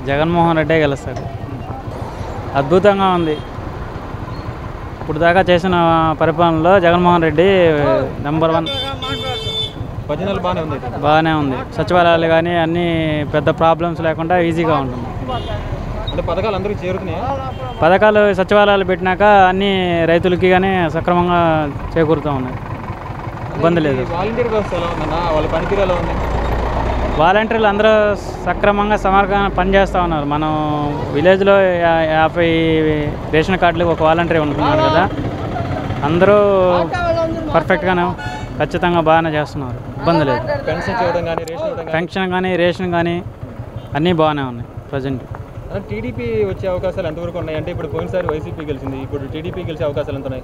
జగన్మోహన్ రెడ్డే గెలుస్తాడు అద్భుతంగా ఉంది ఇప్పుడు దాకా చేసిన పరిపాలనలో జగన్మోహన్ రెడ్డి నెంబర్ వన్ పద్దెనిమిది బాగానే ఉంది అయితే. బాగానే ఉంది సచివాలయాలు కానీ అన్నీ పెద్ద ప్రాబ్లమ్స్ లేకుండా ఈజీగా ఉంటుంది అంటే పథకాలు అందరికీ చేరుతున్నాయా పథకాలు సచివాలయాలు పెట్టినాక అన్ని రైతులకి కానీ సక్రమంగా చేకూరుతూ ఉన్నాయి ఇబ్బంది లేదు ఈ వాలంటీర్ వ్యవస్థ ఎలా ఉందన్న వాళ్ళ పనితీరు ఎలా ఉంది వాలంటీర్లు అందరూ సక్రమంగా సమర్గంగా పనిచేస్తూ ఉన్నారు మనం విలేజ్లో యా- యాభై రేషన్ కార్డులు ఒక వాలంటీర్ ఉంటున్నారు కదా అందరూ పర్ఫెక్ట్గానే ఖచ్చితంగా బాగానే చేస్తున్నారు ఇబ్బంది లేదు పెన్షన్ చేయడం కానీ రేషన్ ఇవ్వడం కానీ పెన్షన్ కానీ రేషన్ కానీ అన్నీ బాగానే ఉన్నాయి ప్రజెంట్ అన్న, టీడీపీ వచ్చే అవకాశాలు ఎంతవరకు ఉన్నాయి అంటే ఇప్పుడు పోయినసారి వైసీపీ గెలిచింది ఇప్పుడు టీడీపీ గెలిచే అవకాశాలు ఎంత ఉన్నాయి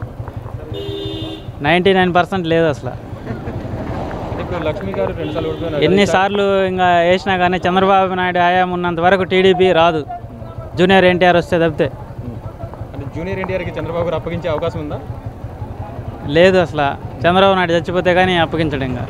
నైంటీ నైన్ పర్సెంట్ లేదు అసలు అంటే ఇప్పుడు లక్ష్మీ గారు రెండు సార్లు ఓడిపోయినారు ఎన్నిసార్లు ఇంకా వేసినా కానీ చంద్రబాబు నాయుడు హయాం ఉన్నంత వరకు టీడీపీ రాదు జూనియర్ ఎన్టీఆర్ వస్తే తప్పితే అంటే జూనియర్ ఎన్టీఆర్కి చంద్రబాబు గారు అప్పగించే అవకాశం ఉందా లేదు అసలు చంద్రబాబు నాయుడు చచ్చిపోతే కానీ అప్పగించడు ఇంకా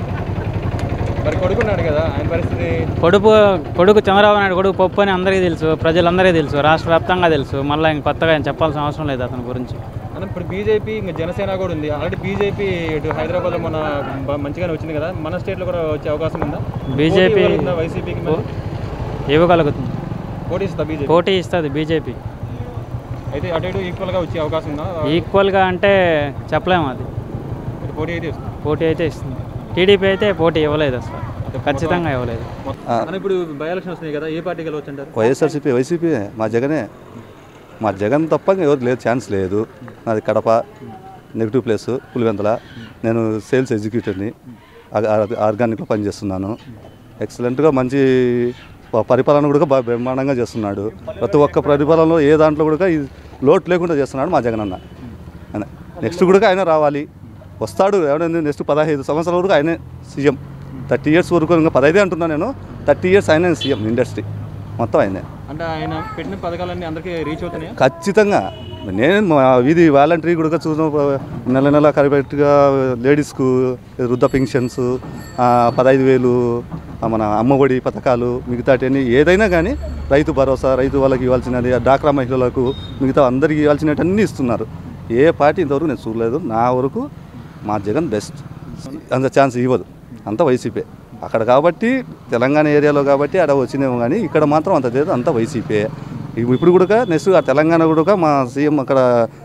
మరి కొడుకున్నాడు కదా ఆయన పరిస్థితి కొడుకు కొడుకు చంద్రబాబు నాయుడు కొడుకు పప్పు అని అందరికీ తెలుసు ప్రజలందరికీ తెలుసు రాష్ట్ర వ్యాప్తంగా తెలుసు మళ్ళీ ఇంక కొత్తగా ఏం చెప్పాల్సిన అవసరం లేదు అతని గురించి అన్న ఇప్పుడు బీజేపీ ఇంకా జనసేన కూడా ఉంది ఆల్రెడీ బీజేపీ ఇటు హైదరాబాద్లో మన బ- మంచిగానే వచ్చింది కదా మన స్టేట్లో కూడా వచ్చే అవకాశం ఉందా బీజేపీ వైసీపీకి ఇవ్వగలుగుతుంది పోటీ ఇస్తా బీజేపీ పోటీ ఇస్తుంది బీజేపీ అయితే అటు ఇటు ఈక్వల్గా వచ్చే అవకాశం ఉందా ఈక్వల్గా అంటే చెప్పలేము అది ఇది పోటీ అయితే ఇస్తుంది పోటీ అయితే ఇస్తుంది టీడీపీ అయితే పోటీ ఇవ్వలేదు అసలు ఖచ్చితంగా ఇవ్వలేదు అన్న ఇప్పుడు బై ఎలక్షన్ వస్తున్నాయి కదా ఏ పార్టీ గెలవచ్చు అంటారు వైఎస్ఆర్సీపీ వైసీపీ మా జగనే మా జగన్ తప్ప ఇంకా ఎవరు లేదు ఛాన్స్ లేదు నాది కడప నెగిటివ్ ప్లేస్ పులివెంతల నేను సేల్స్ ఎగ్జిక్యూటివ్ని ఆర్గానిక్లో పనిచేస్తున్నాను ఎక్సలెంట్గా మంచి ప- పరిపాలన కూడా బాగా బ్రహ్మాండంగా చేస్తున్నాడు ప్రతి ఒక్క పరిపాలనలో ఏ దాంట్లో కూడా ఈ లోటు లేకుండా చేస్తున్నాడు మా జగన్ అన్న ఆయన నెక్స్ట్ కూడా ఆయన రావాలి వస్తాడు ఎవరైనా నెక్స్ట్ పదహైదు సంవత్సరాల వరకు ఆయనే సీఎం థర్టీ ఇయర్స్ వరకు ఇంకా పదహైదే అంటున్నాను నేను థర్టీ ఇయర్స్ ఆయనే సీఎం ఇండస్ట్రీ మొత్తం ఆయనే అంటే ఆయన పెట్టిన పథకాలన్నీ అందరికీ రీచ్ అవుతున్నాయా ఖచ్చితంగా నేను మా వీధి వాలంటరీ కూడా చూసిన నెల నెల కరెక్ట్గా లేడీస్కు వృద్ధ పెన్షన్స్ ఆ, పదహైదు వేలు ఆ, మన అమ్మఒడి పథకాలు మిగతాటన్నీ ఏదైనా కానీ రైతు భరోసా రైతు వాళ్ళకి ఇవ్వాల్సినది ఆ డాక్రా మహిళలకు మిగతా అందరికీ ఇవ్వాల్సినవన్నీ ఇస్తున్నారు ఏ పార్టీ ఇంతవరకు నేను చూడలేదు నా వరకు మా జగన్ బెస్ట్ అంత ఛాన్స్ ఇవ్వదు అంత వైసీపీ అక్కడ కాబట్టి తెలంగాణ ఏరియాలో కాబట్టి అక్కడ వచ్చినేమో కానీ ఇక్కడ మాత్రం అంత లేదు అంత వైసీపీ ఇప్పుడు కూడా నెక్స్ట్ ఆ తెలంగాణ కూడా మా సీఎం అక్కడ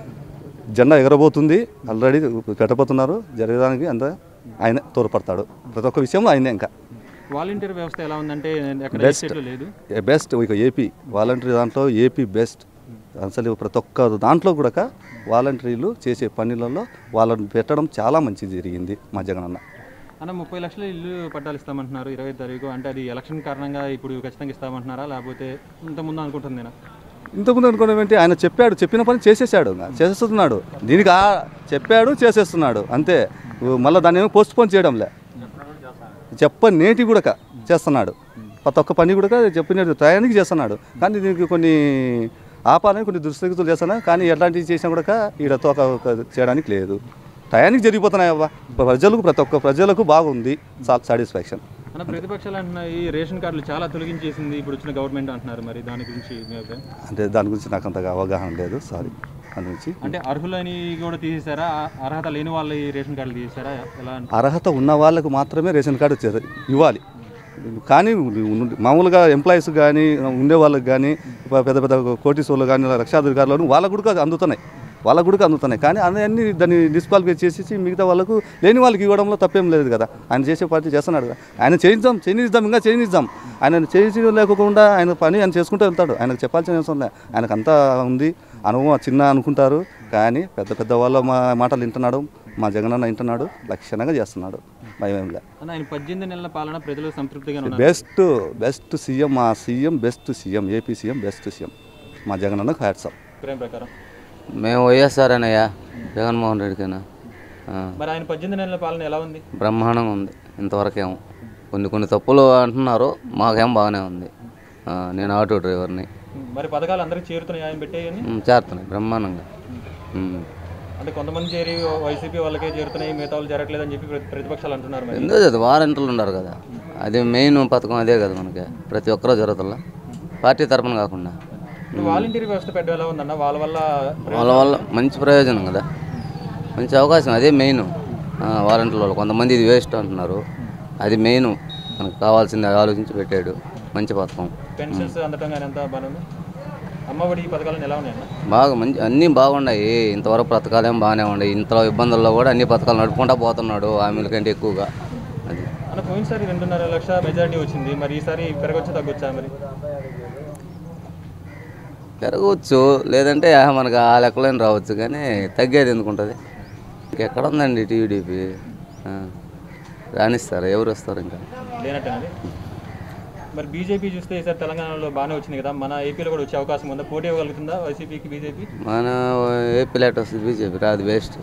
జెండా ఎగరబోతుంది ఆల్రెడీ పెట్టబోతున్నారు జరగడానికి అంత ఆయన తోడ్పడతాడు ప్రతి ఒక్క విషయంలో ఆయనే ఇంకా వాలంటీర్ వ్యవస్థ ఎలా ఉందంటే ఎక్కడ ఏ Best. స్టేట్లో లేదు బెస్ట్ ఇక ఏపీ వాలంటరీ దాంట్లో ఏపీ బెస్ట్ అసలు ప్రతి ఒక్క దాంట్లో కూడా వాలంటీర్లు చేసే పనులలో వాళ్ళని పెట్టడం చాలా మంచి జరిగింది మా జగన్ అన్న అన్న ముప్పై లక్షల ఇల్లు పట్టాలు ఇస్తామంటున్నారు ఇరవై తారీఖు అంటే అది ఎలక్షన్ కారణంగా ఇప్పుడు ఖచ్చితంగా ఇస్తామంటున్నారా లేకపోతే ఇంతకుముందు అనుకుంటుందేనా ఇంతకుముందు అనుకోవడం ఏంటి ఆయన చెప్పాడు చెప్పిన పని చేసేసాడు ఇంకా. చేసేస్తున్నాడు దీనికి ఆ చెప్పాడు చేసేస్తున్నాడు అంతే మళ్ళీ దాన్ని ఏమో పోస్ట్ పోన్ చేయడంలే చెప్ప నేటి కూడా చేస్తున్నాడు ప్రతి ఒక్క పని కూడా చెప్పిన టయానికి చేస్తున్నాడు కానీ దీనికి కొన్ని ఆపాలని కొన్ని దుస్థితులు చేస్తున్నాయి కానీ ఎట్లాంటివి చేసినా కూడా ఈడ తోక చేయడానికి లేదు టయానికి జరిగిపోతున్నాయి అవ్వ ప్రజలకు ప్రతి ఒక్క ప్రజలకు బాగుంది సాటిస్ఫాక్షన్ అన్న ప్రతిపక్షాలు అంటున్నాయి రేషన్ కార్డులు చాలా తొలగించేసింది ఇప్పుడు వచ్చిన గవర్నమెంట్ అంటున్నారు మరి దాని గురించి మీ అభిప్రాయం అంటే దాని గురించి నాకు అంతగా అవగాహన లేదు సారీ దాని గురించి అంటే అర్హులని కూడా తీసేశారా ఆ- అర్హత లేని వాళ్ళ ఈ రేషన్ కార్డులు తీసేశారా ఎలా అంటే అర్హత ఉన్న వాళ్ళకు మాత్రమే రేషన్ కార్డు చే- ఇవ్వాలి కానీ ఉన్- మామూలుగా ఎంప్లాయీస్ కానీ ఉండే వాళ్ళకి కానీ పెద్ద పెద్ద కోటీశ్వర్లు కానీ లక్షాధికారులు వాళ్ళకు కూడా అందుతున్నాయి వాళ్ళకు కూడా అందుతున్నాయి కానీ అన్నీ దాన్ని డిస్క్వాలిఫై చేసేసి మిగతా వాళ్ళకు లేని వాళ్ళకి ఇవ్వడంలో తప్పేం లేదు కదా ఆయన చేసే పార్టీ చేస్తున్నాడు కదా ఆయన చేయిద్దాం చేయిద్దాం ఇంకా చేయిద్దాం ఆయన చేసి లేకుండా ఆయన పని ఆయన చేసుకుంటూ వెళ్తాడు ఆయనకు చెప్పాల్సిన అవసరం లేదు ఆయనకు అంతా ఉంది అనుభవం చిన్న అనుకుంటారు కానీ పెద్ద పెద్ద వాళ్ళ మా మాటలు వింటున్నాడు మా జగనన్న వింటున్నాడు లక్షణంగా చేస్తున్నాడు భయం ఏం లేదు అన్న ఆయన పద్దెనిమిది నెలల పాలన ప్రజలు సంతృప్తిగా ఉన్నారు బెస్ట్ బెస్ట్ సీఎం మా CM best CM AP CM best CM మా జగనన్నకు హ్యాట్సప్ అభిప్రాయం ప్రకారం మేము వైఎస్ఆర్ అనయ్యా జగన్మోహన్ రెడ్డికైనా ఆ, మరి ఆయన పద్దెనిమిది నెలల పాలన ఎలా ఉంది బ్రహ్మాండంగా ఉంది ఇంతవరకేమో కొన్ని కొన్ని తప్పులు అంటున్నారు మాకేం బాగానే ఉంది ఆ, నేను ఆటో డ్రైవర్ని మరి పథకాలు అందరికీ చేరుతున్నాయి ఆయన పెట్టేయని ఉమ్, చేస్తున్నాయి బ్రహ్మాండంగా ఉమ్. అంటే కొంతమంది చేరి వైసీపీ వాళ్ళకే చేరుతున్నాయి మిగతా వాళ్ళు జరగట్లేదని చెప్పి ప్రతి- ప్రతిపక్షాలు అంటున్నారు మరి ఎందుకు అది వారంటీలు ఉన్నారు కదా అది మెయిన్ పథకం అదే కదా మనకి ప్రతి ఒక్కరూ జరుగుతుందా పార్టీ తరపున కాకుండా ఇప్పుడు వాలంటీర్ వ్యవస్థ పెట్టడం ఎలా ఉందన్న వాళ్ళ వల్ల వాళ్ళ వల్ల మంచి ప్రయోజనం కదా మంచి అవకాశం అదే మెయిన్ వాలంటీర్ వాళ్ళు కొంతమంది ఇది వేస్ట్ అంటున్నారు అది మెయిన్ మనకు కావాల్సింది ఆలోచించి పెట్టాడు మంచి పథకం పెన్షన్స్ అందటం కానీ ఎంత బాగానే ఉంది అమ్మఒడి ఈ పథకాలను ఎలా ఉన్నాయన్న బాగా మంచి అన్నీ బాగున్నాయి ఇంతవరకు పథకాలేం బాగానే ఉన్నాయి ఇంతలో ఇబ్బందుల్లో కూడా అన్ని పథకాలు నడుపుకుంటా పోతున్నాడు హామీల కంటే ఎక్కువగా అది అన్న పోయినసారి రెండున్నర లక్ష మెజారిటీ వచ్చింది మరి ఈసారి పెరగొచ్చా తగ్గొచ్చా మరి పెరగవచ్చు లేదంటే ఆ, మనకు ఆ లెక్కలేని రావచ్చు కానీ తగ్గేది ఎందుకు ఉంటుంది ఇంకెక్కడ ఉందండి టీడీపీ రాణిస్తారు ఎవరు వస్తారు ఇంకా లేనట్టేనండి మరి బీజేపీ చూస్తే ఈసారి తెలంగాణలో బాగానే వచ్చింది కదా మన ఏపీలో కూడా వచ్చే అవకాశం ఉందా పోటీ ఇవ్వగలుగుతుందా వైసీపీకి బీజేపీ మన ఏపీ లెట్ వస్తుంది బీజేపీ రాదు వేస్ట్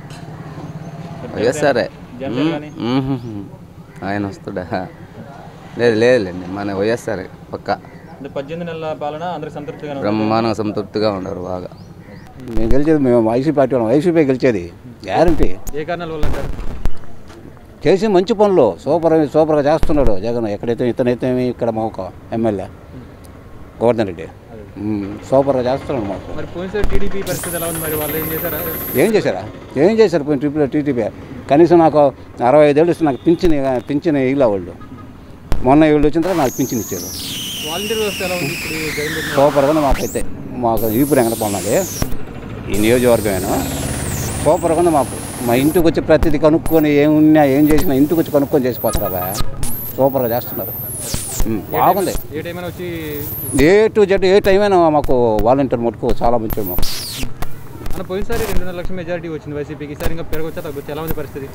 వైఎస్ఆర్ఏ జనరల్ కానీ మ్మ్. ఆయన వస్తాడా లేదు లేదులేండి మన వైఎస్ఆర్ఏ పక్క అంటే పద్దెనిమిది నెలల పాలన అందరికి సంతృప్తిగా బ్రహ్మాండంగా సంతృప్తిగా ఉన్నారు బాగా మేము గెలిచేది మేము వైసీపీ పార్టీ వాళ్ళం వైసీపీ గెలిచేది గ్యారంటీ ఏ కారణాల వల్ల అంటారు చేసి మంచి పనులు సూపర్ సూపర్గా చేస్తున్నాడు జగన్ ఎక్కడైతే ఇతనైతే ఇక్కడ మాకు ఎమ్మెల్యే గోవర్ధన్ రెడ్డి ఉమ్, సూపర్గా చేస్తున్నాడు మాకు మరి పోయినసారి టీడీపీ పరిస్థితి ఎలా ఉంది మరి వాళ్ళు ఏం చేశారా ఏం చేశారా ఏం చేశారు పోయిన ట్రిప్లో టీటీపీ కనీసం నాకు అరవై ఐదేళ్ళు ఇస్తే నాకు పింఛన్ పింఛన్ ఇలా వాళ్ళు మొన్న వీళ్ళు వచ్చిన తర్వాత నాకు పింఛన్ ఇచ్చారు వాలంటీర్ వ్యవస్థ ఎలా ఉంది ఇప్పుడు జగన్ పెట్టిన సూపర్గా మాకైతే మాకు ఈపురు ఎంగట పొన్నది ఈ నియోజకవర్గమేనా సూపర్గా ఉంది మాకు మా ఇంటికి వచ్చి ప్రతిదీ కనుక్కొని ఏమున్నా ఏం చేసినా ఇంటికి వచ్చి కనుక్కొని చేసిపోతారా బా సూపర్గా చేస్తున్నారు ఉమ్, బాగుంది ఏ టైం అయినా వచ్చి ఏ టు జెడ్ ఏ టైం అయినా మాకు వాలంటీర్ మటుకు చాలా మంచిది మాకు అన్న పోయినసారి రెండున్నర లక్షల మెజారిటీ వచ్చింది వైసీపీకి ఈసారి ఇంకా పెరగొచ్చా తగ్గొచ్చా ఎలా ఉంది పరిస్థితి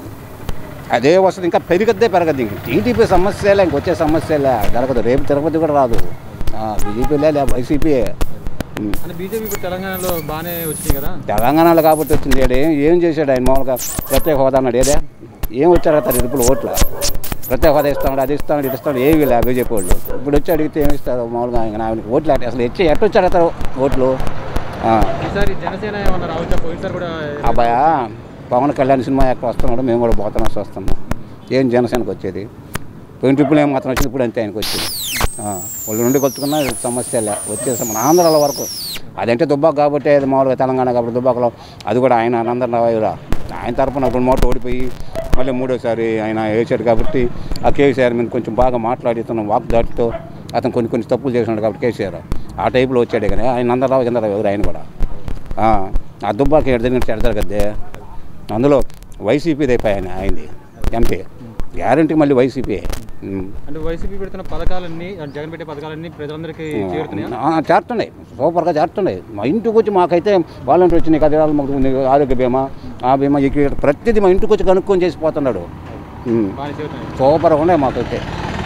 అదే వస్తుంది ఇంకా పెరిగద్దే పెరగద్దు ఇంక టీడీపీ సమస్యలే ఇంకొచ్చే సమస్యలే జరగదు రేపు తిరుపతి కూడా రాదు బీజేపీలే లే వైసీపీ ఉమ్. అంటే బీజేపీ ఇప్పుడు తెలంగాణలో బాగానే వచ్చింది కదా తెలంగాణలో కాబట్టి వచ్చింది ఈడ ఏం ఏం చేశాడు ఆయన మామూలుగా ప్రత్యేక హోదా అన్నాడు ఏదే ఏం వచ్చారు అతను ఇరుపులు ఓట్ల ప్రత్యేక హోదా ఇస్తాడు అది ఇస్తాడు ఇది ఇస్తాడు ఏమి లే బీజేపీ వాళ్ళు ఇప్పుడు వచ్చి అడిగితే ఏమి ఇస్తారు మామూలుగా ఆయన ఆయనకి ఓట్లు అంటే అసలు వచ్చి ఎట్టు వచ్చాడు అతను ఓట్లు ఆ. ఈసారి జనసేన ఏమన్నా రావచ్చా పోయినసారి కూడా అబ్బాయా పవన్ కళ్యాణ్ సినిమా ఎక్కడ వస్తున్నాడు మేము కూడా పోతున్నాం వస్తున్నాం ఏం జనసేనకు వచ్చేది పోయిన ట్రిప్పులు ఏం మాత్రం వచ్చింది ఇప్పుడు అంతే ఆయనకు వచ్చింది ఆ, వాళ్ళు నుండి కొట్టుకున్నా సమస్యలే వచ్చేసి మన ఆంధ్రాల వరకు అదంటే దుబ్బాక కాబట్టి అది మామూలుగా తెలంగాణ కాబట్టి దుబ్బాకలో అది కూడా ఆయన ఆనందరావురా ఆయన తరపున రెండు మూట ఓడిపోయి మళ్ళీ మూడోసారి ఆయన వేసాడు కాబట్టి ఆ కేసీఆర్ మీద కొంచెం బాగా మాట్లాడి తన వాక్ దాటితో అతను కొన్ని కొన్ని తప్పులు చేసినాడు కాబట్టి కేసీఆర్ ఆ టైపులో వచ్చాడు కానీ ఆయన నందరావు చంద్రరావు ఎవరు ఆయన కూడా ఆ, ఆ దుబ్బాకి ఎడ జరిగినట్టు ఎడ జరగద్దే అందులో వైసీపీది అయిపోయి ఆయన అయింది ఎంపీ గ్యారంటీ మళ్ళీ వైసీపీ అంటే వైసీపీ పెడుతున్న పథకాలన్నీ అంటే జగన్ పెట్టే పథకాలన్నీ ప్రజలందరికీ చేరుతున్నాయా చేరుతున్నాయి సూపర్గా చేరుతున్నాయి మా ఇంటికి వచ్చి మాకైతే వాలంటీర్ వచ్చినాయి కదా మాకు ఉంది ఆరోగ్య బీమా ఆ బీమా ఈ ప్రతిదీ మా ఇంటికి వచ్చి కనుక్కొని చేసిపోతున్నాడు ఉమ్. బాగానే చేరుతున్నాయి సూపర్గా ఉన్నాయి మాకైతే